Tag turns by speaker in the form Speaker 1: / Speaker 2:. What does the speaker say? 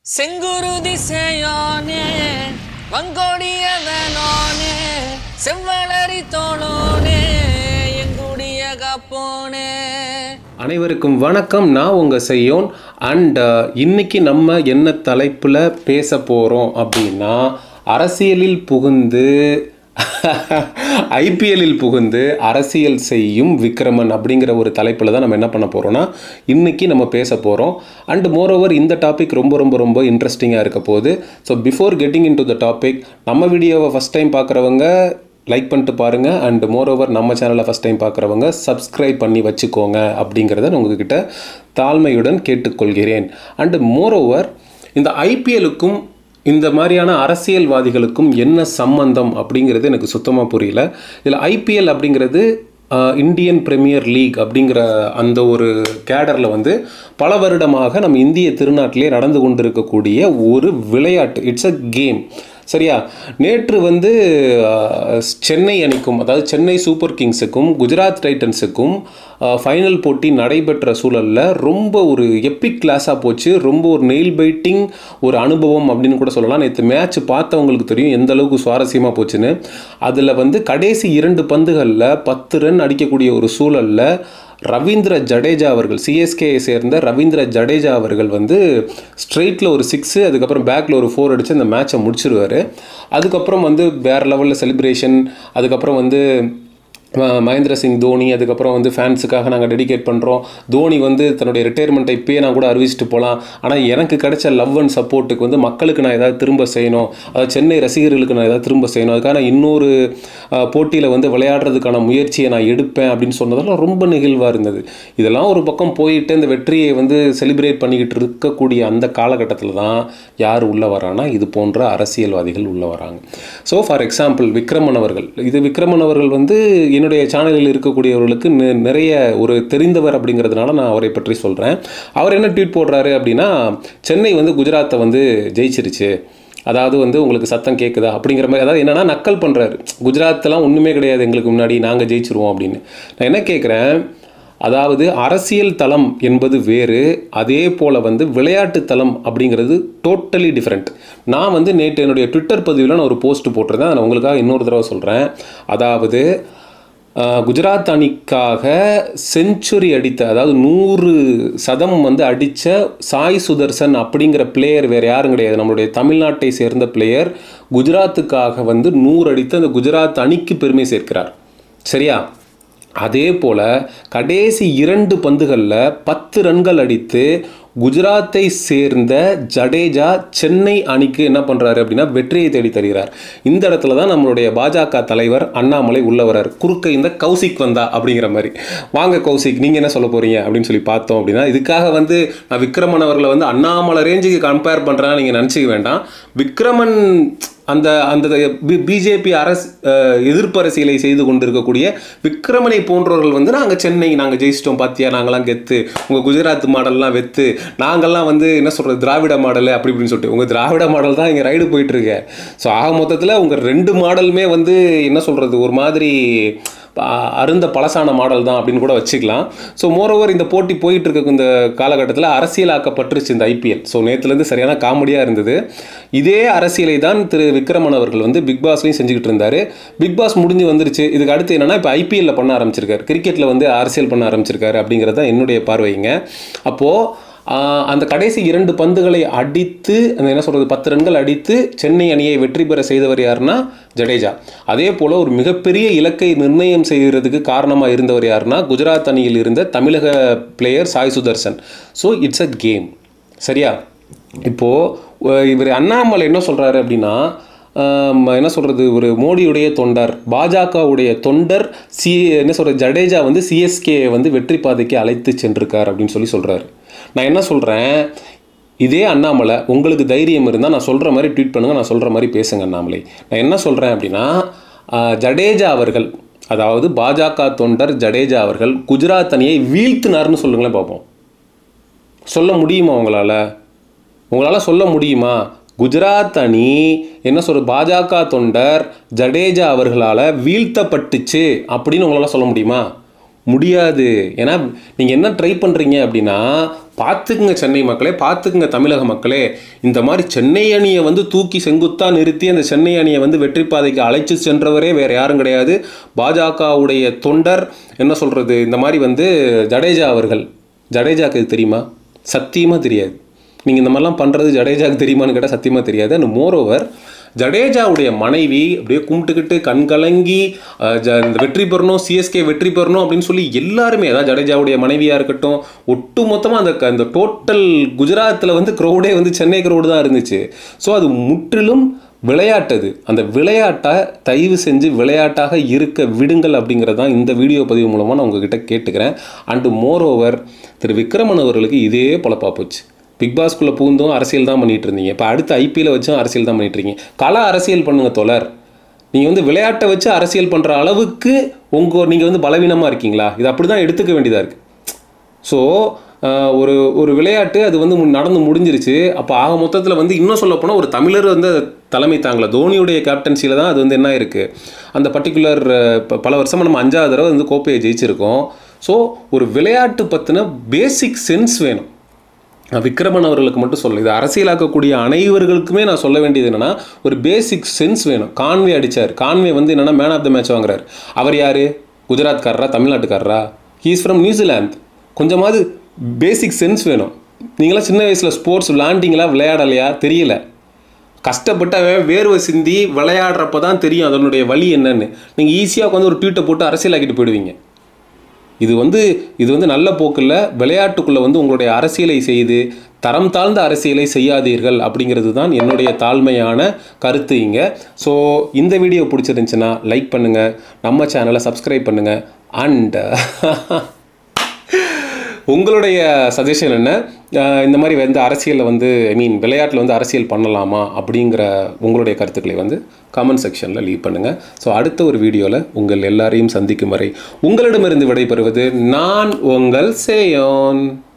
Speaker 1: செங்குருதி சேயோனே வங்கோடியவனோனே செவ்வளரி தோளோனே எங்குடிய காப்போனே
Speaker 2: அனைவருக்கும் வணக்கம் நான் உங்கள் செய்யோன் அண்ட் இன்னைக்கு நம்ம என்ன தலைப்பில் பேச போகிறோம் அப்படின்னா அரசியலில் புகுந்து ஐபிஎல்லில் புகுந்து அரசியல் செய்யும் விக்ரமன் அப்படிங்கிற ஒரு தலைப்பில் தான் நம்ம என்ன பண்ண போகிறோம்னா இன்னைக்கு நம்ம பேச போகிறோம் அண்ட் மோரோவர் இந்த டாபிக் ரொம்ப ரொம்ப ரொம்ப இன்ட்ரெஸ்டிங்காக இருக்க போகுது so before getting into the topic நம்ம வீடியோவை ஃபஸ்ட் டைம் பார்க்குறவங்க லைக் பண்ணிட்டு பாருங்கள் அண்ட் மோரோவர் நம்ம சேனலை ஃபஸ்ட் டைம் பார்க்குறவங்க சப்ஸ்கிரைப் பண்ணி வச்சுக்கோங்க அப்படிங்கிறத நான் உங்ககிட்ட தாழ்மையுடன் கேட்டுக்கொள்கிறேன் அண்ட் மோரோவர் இந்த ஐபிஎலுக்கும் இந்த மாதிரியான அரசியல்வாதிகளுக்கும் என்ன சம்பந்தம் அப்படிங்கிறது எனக்கு சுத்தமாக புரியல இதில் ஐபிஎல் அப்படிங்கிறது ஆஹ், இந்தியன் பிரீமியர் லீக் அப்படிங்கிற அந்த ஒரு கேடரில் வந்து பல வருடமாக நம்ம இந்திய திருநாட்டிலே நடந்து கொண்டிருக்கக்கூடிய ஒரு விளையாட்டு இட்ஸ் அ கேம் சரியா நேற்று வந்து ஆஹ், சென்னை அணிக்கும் அதாவது சென்னை சூப்பர் கிங்ஸுக்கும் குஜராத் டைட்டன்ஸுக்கும் ஃபைனல் போட்டி நடைபெற்ற சூழலில் ரொம்ப ஒரு எப்பிக் கிளாஸாக போச்சு ரொம்ப ஒரு நெயில் பைட்டிங் ஒரு அனுபவம் அப்படின்னு கூட சொல்லலாம் நேற்று மேட்ச் பார்த்தவங்களுக்கு தெரியும் எந்த அளவுக்கு சுவாரஸ்யமாக போச்சுன்னு அதில் வந்து கடைசி இரண்டு பந்துகளில் பத்து ரன் அடிக்கக்கூடிய ஒரு சூழலில் ரவீந்திர ஜடேஜா அவர்கள் சிஎஸ்கேயை சேர்ந்த ரவீந்திர ஜடேஜா அவர்கள் வந்து ஸ்ட்ரெயிட்டில் ஒரு சிக்ஸு அதுக்கப்புறம் பேக்கில் ஒரு ஃபோர் அடித்து அந்த மேட்சை முடிச்சிருவார் அதுக்கப்புறம் வந்து வேறு லெவலில் செலிப்ரேஷன் அதுக்கப்புறம் வந்து ம- மகேந்திர சிங் தோனி அதுக்கப்புறம் வந்து ஃபேன்ஸுக்காக நாங்கள் டெடிகேட் பண்ணுறோம் தோனி வந்து தன்னுடைய ரிட்டையர்மெண்ட்டை இப்பயே நான் கூட அறிவிச்சிட்டு போகலாம் ஆனால் எனக்கு கிடைச்ச லவ் அண்ட் சப்போர்ட்டுக்கு வந்து மக்களுக்கு நான் ஏதாவது திரும்ப செய்யணும் அதாவது சென்னை ரசிகர்களுக்கு நான் ஏதாவது திரும்ப செய்யணும் அதுக்காக நான் இன்னொரு போட்டியில் வந்து விளையாடுறதுக்கான முயற்சியை நான் எடுப்பேன் அப்படின்னு சொன்னதெல்லாம் ரொம்ப நெகிழ்வாக இருந்தது இதெல்லாம் ஒரு பக்கம் போயிட்டு இந்த வெற்றியை வந்து செலிப்ரேட் பண்ணிக்கிட்டு இருக்கக்கூடிய அந்த காலகட்டத்தில் தான் யார் உள்ளே வரானா இது போன்ற அரசியல்வாதிகள் உள்ளே வராங்க ஸோ ஃபார் எக்ஸாம்பிள் விக்ரமன் அவர்கள் இது விக்ரமன் அவர்கள் வந்து என்னுடைய சேனலில் இருக்கக்கூடியவர்களுக்கு நி- நிறைய ஒரு தெரிந்தவர் அப்படிங்கிறதுனால நான் அவரை பற்றி சொல்கிறேன் அவர் என்ன ட்வீட் போடுறாரு அப்படின்னா சென்னை வந்து குஜராத்தை வந்து ஜெயிச்சிருச்சு அதாவது வந்து உங்களுக்கு சத்தம் கேட்குதா அப்படிங்கிற மாதிரி அதாவது என்னன்னா நக்கல் பண்ணுறாரு குஜராத்லாம் ஒன்றுமே கிடையாது எங்களுக்கு முன்னாடி நாங்கள் ஜெயிச்சிருவோம் அப்படின்னு நான் என்ன கேட்குறேன் அதாவது அரசியல் தளம் என்பது வேறு அதே போல் வந்து விளையாட்டு தளம் அப்படிங்கிறது டோட்டலி டிஃப்ரெண்ட் நான் வந்து நேற்று என்னுடைய ட்விட்டர் பதிவில் நான் ஒரு போஸ்ட் போட்டிருந்தேன் அதை நான் உங்களுக்காக இன்னொரு தடவை சொல்கிறேன் அதாவது ஆஹ், குஜராத் அணிக்காக செஞ்சுரி அடித்த அதாவது நூறு சதம் வந்து அடித்த சாய் சுதர்சன் அப்படிங்கிற பிளேயர் வேறு யாரும் கிடையாது நம்மளுடைய தமிழ்நாட்டை சேர்ந்த பிளேயர் குஜராத்துக்காக வந்து நூறு அடித்து அந்த குஜராத் அணிக்கு பெருமை சேர்க்கிறார் சரியா அதே போல் கடைசி இரண்டு பந்துகளில் பத்து ரன்கள் அடித்து குஜராத்தை சேர்ந்த ஜடேஜா சென்னை அணிக்கு என்ன பண்ணுறாரு அப்படின்னா வெற்றியை தேடி தருகிறார் இந்த இடத்துல தான் நம்மளுடைய பாஜக தலைவர் அண்ணாமலை உள்ள வரார் குறுக்க இந்த கௌசிக் வந்தா அப்படிங்கிற மாதிரி வாங்க கௌசிக் நீங்கள் என்ன சொல்ல போகிறீங்க அப்படின்னு சொல்லி பார்த்தோம் அப்படின்னா இதுக்காக வந்து நான் விக்ரமன் அவர்களை வந்து அண்ணாமலை ரேஞ்சுக்கு கம்பேர் பண்ணுறேன்னா நீங்கள் நினச்சிக்க வேண்டாம் விக்ரமன் அந்த அந்த பிஜேபி அரசு அஹ், எதிர்ப்பு அரசியலை செய்து கொண்டிருக்கக்கூடிய விக்ரமனை போன்றவர்கள் வந்து நாங்கள் சென்னை நாங்கள் ஜெயிச்சிட்டோம் பாத்தியா நாங்களாம் கெத்து உங்கள் குஜராத் மாடல்லாம் வெத்து நாங்கள்லாம் வந்து என்ன சொல்கிறது திராவிட மாடல் அப்படி இப்படின்னு சொல்லிட்டு உங்கள் திராவிட மாடல் தான் இங்கே ரைடு போயிட்டு இருக்கு ஸோ ஆக மொத்தத்தில் உங்கள் ரெண்டு மாடலுமே வந்து என்ன சொல்கிறது ஒரு மாதிரி அ- அருந்த பழசான மாடல் தான் அப்படின்னு கூட வச்சுக்கலாம் ஸோ மோரோவர் இந்த போட்டி போயிட்டு இருக்க இந்த காலகட்டத்தில் அரசியலாக்கப்பட்டுருச்சு இந்த ஐபிஎல் ஸோ நேற்றுலேருந்து சரியான காமெடியாக இருந்தது இதே அரசியலை தான் திரு விக்ரமன் அவர்கள் வந்து பிக் பாஸ்லையும் செஞ்சுக்கிட்டு இருந்தார் பிக் பாஸ் முடிஞ்சு வந்துருச்சு இதுக்கு அடுத்து என்னன்னா இப்போ ஐபிஎல்ல பண்ண ஆரம்பிச்சிருக்காரு கிரிக்கெட்டில் வந்து அரசியல் பண்ண ஆரம்பிச்சிருக்காரு அப்படிங்கிறது தான் என்னுடைய பார்வைங்க அப்போது ஆஹ் அந்த கடைசி இரண்டு பந்துகளை அடித்து அந்த என்ன சொல்கிறது பத்து ரன்கள் அடித்து சென்னை அணியை வெற்றி பெற செய்தவர் யாருன்னா ஜடேஜா அதே போல் ஒரு மிகப்பெரிய இலக்கை நிர்ணயம் செய்கிறதுக்கு காரணமாக இருந்தவர் யாருன்னா குஜராத் அணியில் இருந்த தமிழக player Sai Sudharsan so it's a game சரியா இப்போது இவர் அண்ணாமலை என்ன சொல்கிறாரு அப்படின்னா ஆம், என்ன சொல்கிறது ஒரு மோடியுடைய தொண்டர் பாஜகவுடைய தொண்டர் சி என்ன சொல்கிறது ஜடேஜா வந்து சிஎஸ்கே வந்து வெற்றி பாதைக்கு அழைத்து சென்றிருக்கார் அப்படின்னு சொல்லி சொல்கிறாரு நான் என்ன சொல்கிறேன் இதே அண்ணாமலை உங்களுக்கு தைரியம் இருந்தால் நான் சொல்கிற மாதிரி ட்வீட் பண்ணுங்கள் நான் சொல்கிற மாதிரி பேசுங்க அண்ணாமலை நான் என்ன சொல்கிறேன் அப்படின்னா ஆ, ஜடேஜா அவர்கள் அதாவது பாஜக தொண்டர் ஜடேஜா அவர்கள் குஜராத் அணியை வீழ்த்தினார்னு சொல்லுங்களேன் பார்ப்போம் சொல்ல முடியுமா உங்களால் உங்களால் சொல்ல முடியுமா குஜராத் அணி என்ன சொல்ற பாஜக தொண்டர் ஜடேஜா அவர்களால் வீழ்த்தப்பட்டுச்சு அப்படின்னு உங்களால் சொல்ல முடியுமா முடியாது ஏன்னா நீங்கள் என்ன ட்ரை பண்ணுறீங்க அப்படின்னா பார்த்துக்குங்க சென்னை மக்களே பார்த்துக்குங்க தமிழக மக்களே இந்த மாதிரி சென்னை அணியை வந்து தூக்கி செங்குத்தா நிறுத்தி அந்த சென்னை அணியை வந்து வெற்றி பாதைக்கு அழைச்சு சென்றவரே வேறு யாரும் கிடையாது பாஜகவுடைய தொண்டர் என்ன சொல்கிறது இந்த மாதிரி வந்து ஜடேஜா அவர்கள் ஜடேஜாக்கு இது தெரியுமா சத்தியமாக தெரியாது நீங்கள் இந்த மாதிரிலாம் பண்ணுறது ஜடேஜாக்கு தெரியுமான்னு கேட்டால் சத்தியமாக தெரியாது அண்ட் மோரோவர் ஜடேஜாவுடைய மனைவி அப்படியே கும்பிட்டுக்கிட்டு கண் கலங்கி அஹ், ஜ- இந்த வெற்றி பெறணும் சிஎஸ்கே வெற்றி பெறணும் அப்படின்னு சொல்லி எல்லாருமே அதாவது ஜடேஜாவுடைய மனைவியாக இருக்கட்டும் ஒட்டு மொத்தமாக அந்த க- அந்த டோட்டல் குஜராத்தில் வந்து க்ரௌடே வந்து சென்னை க்ரௌடு தான் இருந்துச்சு ஸோ அது முற்றிலும் விளையாட்டது அந்த விளையாட்டை தயவு செஞ்சு விளையாட்டாக இருக்க விடுங்கள் அப்படிங்கிறது தான் இந்த வீடியோ பதிவு மூலமாக நான் உங்ககிட்ட கேட்டுக்கிறேன் அண்டு மோரோவர் திரு விக்ரமன் அவர்களுக்கு இதே பொழப்பா போச்சு பிக் பாஸ்குள்ளே பூந்தும் அரசியல் தான் பண்ணிட்டு இருந்தீங்க இப்போ அடுத்து ஐபிஎல் வச்சும் அரசியல் தான் பண்ணிட்டு இருக்கீங்க கல அரசியல் பண்ணுங்க தோழர் நீங்கள் வந்து விளையாட்டை வச்சு அரசியல் பண்ணுற அளவுக்கு உங்கள் நீங்கள் வந்து பலவீனமாக இருக்கீங்களா இது அப்படி தான் எடுத்துக்க வேண்டியதாக இருக்குது ஸோ ஒரு ஒரு விளையாட்டு அது வந்து மு- நடந்து முடிஞ்சிருச்சு அப்போ ஆக மொத்தத்தில் வந்து இன்னும் சொல்ல போனால் ஒரு தமிழர் வந்து அது தலைமை தாங்கல தோனியுடைய கேப்டன்சியில் தான் அது வந்து என்ன இருக்குது அந்த பர்டிகுலர் பல வருஷமாக நம்ம அஞ்சாவது தடவை வந்து கோப்பையை ஜெயிச்சிருக்கோம் ஸோ ஒரு விளையாட்டு பற்றின பேசிக் சென்ஸ் வேணும் நான் விக்ரமன் அவர்களுக்கு மட்டும் சொல்ல இது அரசியலாக்கக்கூடிய அனைவர்களுக்குமே நான் சொல்ல வேண்டியது என்னன்னா ஒரு பேசிக் சென்ஸ் வேணும் கான்வே அடிச்சார் கான்வே வந்து என்னன்னா மேன் ஆஃப் த மேட்ச் வாங்குறாரு அவர் யாரு குஜராத்காரரா தமிழ்நாட்டுக்காரரா ஹீஸ் ஃப்ரம் நியூசிலாந்து கொஞ்சமாவது பேசிக் சென்ஸ் வேணும் நீங்களாம் சின்ன வயசில் ஸ்போர்ட்ஸ் விளாண்டிங்களா விளையாடலையா தெரியல கஷ்டப்பட்டு அவன் வேர்வை சிந்தி விளையாடுறப்ப தான் தெரியும் அதனுடைய வழி என்னன்னு நீங்கள் ஈஸியாக உட்காந்து ஒரு ட்வீட்டை போட்டு அரசியலாக்கிட்டு போயிடுவீங்க இது வந்து இது வந்து நல்ல போக்கில் விளையாட்டுக்குள்ளே வந்து உங்களுடைய அரசியலை செய்து தரம் தாழ்ந்த அரசியலை செய்யாதீர்கள் அப்படிங்கிறது தான் என்னுடைய தாழ்மையான கருத்து இங்கே ஸோ இந்த வீடியோ பிடிச்சிருந்துச்சுன்னா லைக் பண்ணுங்கள் நம்ம சேனலை சப்ஸ்கிரைப் பண்ணுங்கள் அண்ட் உங்களுடைய சஜஷன் என்ன அஹ் இந்த மாதிரி வந்து அரசியலில் வந்து ஐ மீன் விளையாட்டில் வந்து அரசியல் பண்ணலாமா அப்படிங்கிற உங்களுடைய கருத்துக்களை வந்து கமெண்ட் செக்ஷனில் லீவ் பண்ணுங்கள் ஸோ அடுத்த ஒரு வீடியோவில் உங்கள் எல்லாரையும் சந்திக்கும் வரை உங்களிடமிருந்து விடைபெறுவது நான் உங்கள் சேயோன்